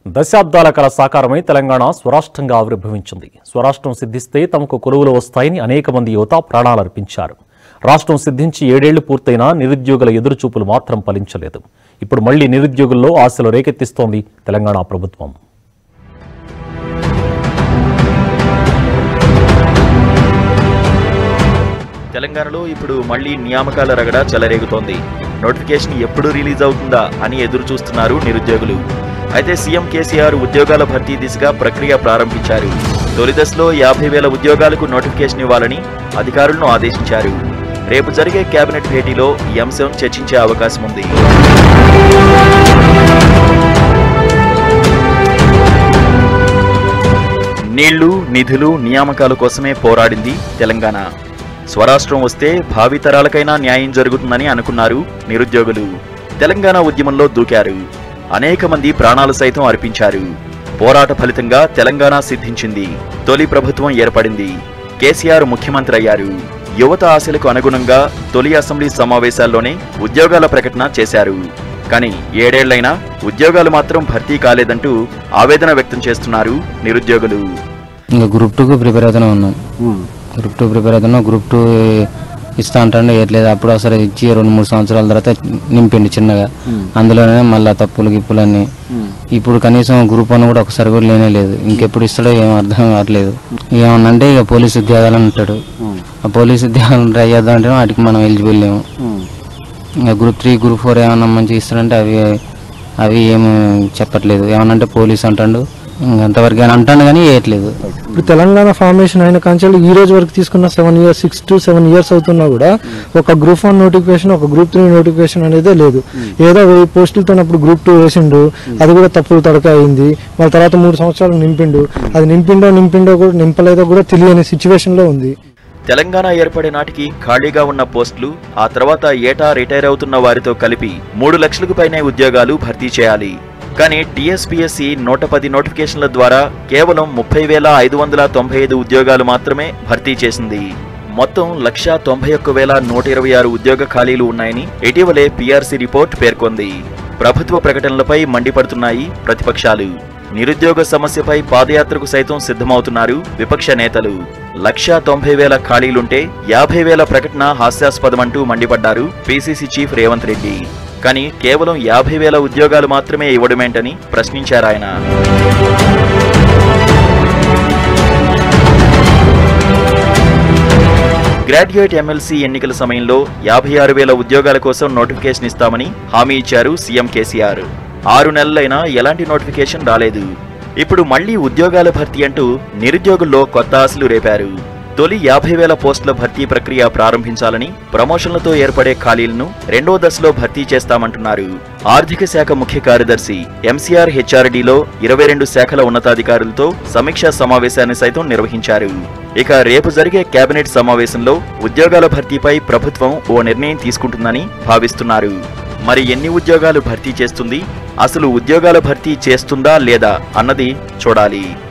దశాబ్దాల కల సాకారమై తెలంగాణ స్వరాష్ట్రంగా ఆవిర్భవించింది స్వరాష్ట్రం సిద్ధిస్తే తమకు కొలువులు వస్తాయని అనేక మంది యువత ప్రాణాలర్పించారు రాష్ట్రం సిద్ధించి ఏడేళ్లు పూర్తయినా నిరుద్యోగుల ఎదురుచూపులు మాత్రం ఫలించలేదు ఇప్పుడు మళ్లీ నిరుద్యోగుల్లో ఆశలు రేకెత్తిస్తోంది తెలంగాణ ప్రభుత్వం తెలంగాణలో ఇప్పుడు మళ్లీ నియామకాల రగడ చెలరేగుతోంది నోటిఫికేషన్ ఎప్పుడు రిలీజ్ అవుతుందా అని ఎదురు చూస్తున్నారు నిరుద్యోగులు అయితే సీఎం కేసీఆర్ ఉద్యోగాల భర్తీ దిశగా ప్రక్రియ ప్రారంభించారు తొలి దశలో యాభై వేల ఉద్యోగాలకు నోటిఫికేషన్ ఇవ్వాలని అధికారులను ఆదేశించారు రేపు జరిగే కేబినెట్ భేటీలో ఈ అంశం చర్చించే అవకాశం ఉంది నీళ్లు నిధులు నియామకాల కోసమే పోరాడింది తెలంగాణ స్వరాష్ట్రం వస్తే భావితరాలకైనా న్యాయం జరుగుతుందని అనుకున్నారు నిరుద్యోగులు తెలంగాణ ఉద్యమంలో దూకారు అనేక మంది ప్రాణాలు సైతం అర్పించారు పోరాట ఫలితంగా తెలంగాణ సిద్ధించింది తొలి ప్రభుత్వం ఏర్పడింది కేసీఆర్ ముఖ్యమంత్రి అయ్యారు యువత ఆశలకు అనుగుణంగా తొలి అసెంబ్లీ సమావేశాల్లోనే ఉద్యోగాల ప్రకటన చేశారు కానీ ఏడేళ్లైనా ఉద్యోగాలు మాత్రం భర్తీ కాలేదంటూ ఆవేదన వ్యక్తం చేస్తున్నారు నిరుద్యోగులు ఇంకా గ్రూప్ టూకి ప్రిపేర్ అవుతూనే ఉన్నాం గ్రూప్ టూ ప్రిపేర్ అవుతున్నాం గ్రూప్ టూ ఇస్తా అంటాడు ఏట్లేదు అప్పుడు అసలు ఇచ్చి రెండు మూడు సంవత్సరాల తర్వాత నింపిండి చిన్నగా అందులోనే మళ్ళీ తప్పులు గిప్పులు అన్ని ఇప్పుడు కనీసం గ్రూప్ వన్ కూడా ఒకసారి కూడా లేనే లేదు ఇంకెప్పుడు ఇస్తాడో ఏం అర్థం కావట్లేదు ఏమన్నంటే ఇక పోలీస్ ఉద్యోగాలు అంటాడు ఆ పోలీస్ ఉద్యోగాలు ట్రై చేద్దాం అంటే వాటికి మనం ఎలిజిబుల్ లేము ఇంకా గ్రూప్ త్రీ గ్రూప్ ఫోర్ ఏమన్నా మంచిగా ఇస్తాడంటే అవి అవి ఏమి చెప్పట్లేదు ఏమన్నంటే పోలీస్ అంటాడు ఇంక అంతవరకు అని అంటాడు కానీ వేయట్లేదు ఇప్పుడు తెలంగాణ ఫార్మేషన్ అయిన కాంచెలు ఈ రోజు వరకు తీసుకున్న seven years six to seven years అవుతున్నా కూడా ఒక గ్రూప్ వన్ నోటిఫికేషన్ ఒక గ్రూప్ త్రీ నోటిఫికేషన్ అనేది లేదు ఏదో వెయ్యి పోస్టులతో అప్పుడు గ్రూప్ టూ వేసిండు అది కూడా తప్పులు తడక అయింది వాళ్ళ తర్వాత మూడు సంవత్సరాలు నింపిండు అది నింపిండో నింపిండో కూడా నింపలేదో కూడా తెలియని సిచ్యువేషన్ లో ఉంది తెలంగాణ ఏర్పడే నాటికి ఖాళీగా ఉన్న పోస్టులు ఆ తర్వాత ఏటా రిటైర్ అవుతున్న వారితో కలిపి మూడు లక్షలకు పైనే ఉద్యోగాలు భర్తీ చేయాలి కానీ టీఎస్పీఎస్సీ నూట పది నోటిఫికేషన్ల ద్వారా కేవలం ముప్పై వేల ఐదు వందల తొంభై ఐదు ఉద్యోగాలు మాత్రమే భర్తీ చేసింది మొత్తం లక్షా తొంభై ఒక్క వేల నూట ఇరవై ఆరు ఉద్యోగ ఖాళీలు ఉన్నాయని ఇటీవలే పీఆర్సీ రిపోర్ట్ పేర్కొంది ప్రభుత్వ ప్రకటనలపై మండిపడుతున్నాయి ప్రతిపక్షాలు నిరుద్యోగ సమస్యపై పాదయాత్రకు సైతం సిద్ధమవుతున్నారు విపక్ష నేతలు లక్షా తొంభై వేల ఖాళీలుంటే యాభై వేల ప్రకటన హాస్యాస్పదమంటూ మండిపడ్డారు పీసీసీ చీఫ్ రేవంత్ రెడ్డి కానీ కేవలం యాభై వేల ఉద్యోగాలు మాత్రమే ఇవ్వడమేంటని ప్రశ్నించారాయన గ్రాడ్యుయేట్ ఎమ్మెల్సీ ఎన్నికల సమయంలో యాభై ఆరు వేల ఉద్యోగాల కోసం నోటిఫికేషన్ ఇస్తామని హామీ ఇచ్చారు సీఎం కేసీఆర్ ఆరు నెలలైనా ఎలాంటి నోటిఫికేషన్ రాలేదు ఇప్పుడు మళ్లీ ఉద్యోగాల భర్తీ అంటూ నిరుద్యోగుల్లో కొత్త ఆశలు రేపారు తొలి యాభై వేల పోస్టుల భర్తీ ప్రక్రియ ప్రారంభించాలని ప్రమోషన్లతో ఏర్పడే ఖాళీలను రెండో దశలో భర్తీ చేస్తామంటున్నారు ఆర్థిక శాఖ ముఖ్య కార్యదర్శి ఎంసీఆర్ హెచ్ఆర్డీలో ఇరవై రెండు శాఖల ఉన్నతాధికారులతో సమీక్షా సమావేశాన్ని సైతం నిర్వహించారు ఇక రేపు జరిగే కేబినెట్ సమావేశంలో ఉద్యోగాల భర్తీపై ప్రభుత్వం ఓ నిర్ణయం తీసుకుంటుందని భావిస్తున్నారు మరి ఎన్ని ఉద్యోగాలు భర్తీ చేస్తుంది అసలు ఉద్యోగాల భర్తీ చేస్తుందా లేదా అన్నది చూడాలి